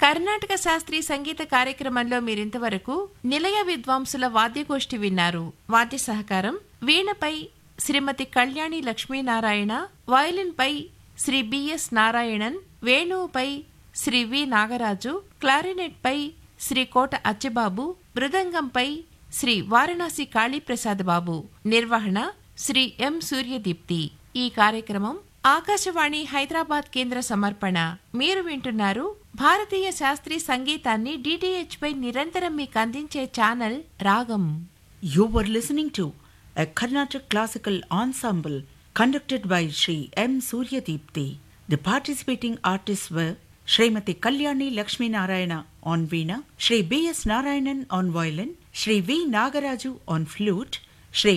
కర్ణాటక శాస్త్రీయ సంగీత కార్యక్రమంలో మీరింతవరకు నిలయ విద్వాంసుల వాద్యగోష్ఠి విన్నారు వాద్య సహకారం వీణపై శ్రీమతి కళ్యాణి లక్ష్మీనారాయణ వయలిన్పై శ్రీ బిఎస్ నారాయణన్ వేణువుపై శ్రీ వి నాగరాజు క్లారినెట్పై శ్రీ కోట అచ్చిబాబు మృదంగంపై శ్రీ వారణాసి కాళీప్రసాద్ బాబు నిర్వహణ శ్రీ ఎం సూర్యదీప్తి ఈ కార్యక్రమం ఆకాశవాణి హైదరాబాద్ కేంద్ర సమర్పణ మీరు వింటున్నారు భారతీయ శాస్త్రీయ సంగీతాన్ని డిటిహెచ్ పై నిరంతరం మీకు అందించే ఛానల్ రాగం You were listening to a Carnatic classical ensemble conducted by Sri M. Suryadipti. The participating artists were Srimati Kalyani Lakshmi Narayana on Veena, Sri B. S. Narayanan on violin, Sri V. Nagaraju on flute,